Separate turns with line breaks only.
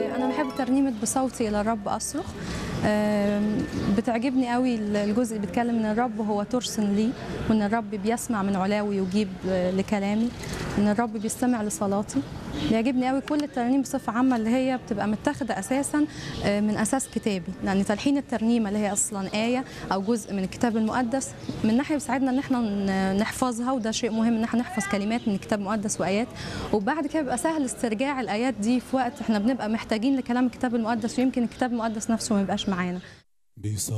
انا بحب ترنيمه بصوتي الى الرب اصرخ آم، بتعجبني قوي الجزء اللي بيتكلم ان الرب هو ترسن لي وان الرب بيسمع من علاه ويجيب لكلامي ان الرب بيستمع لصلاتي بيعجبني قوي كل الترانيم بصفه عامه اللي هي بتبقى متاخده اساسا آه، من اساس كتابي لان تلحين الترنيمه اللي هي اصلا ايه او جزء من الكتاب المقدس من ناحيه بيساعدنا ان احنا ن- نحفظها وده شيء مهم ان احنا نحفظ كلمات من الكتاب المقدس وايات وبعد كده بيبقى سهل استرجاع الايات دي في وقت احنا بنبقى محتاجين لكلام الكتاب المقدس ويمكن الكتاب المقدس نفسه ما يبقاش معانا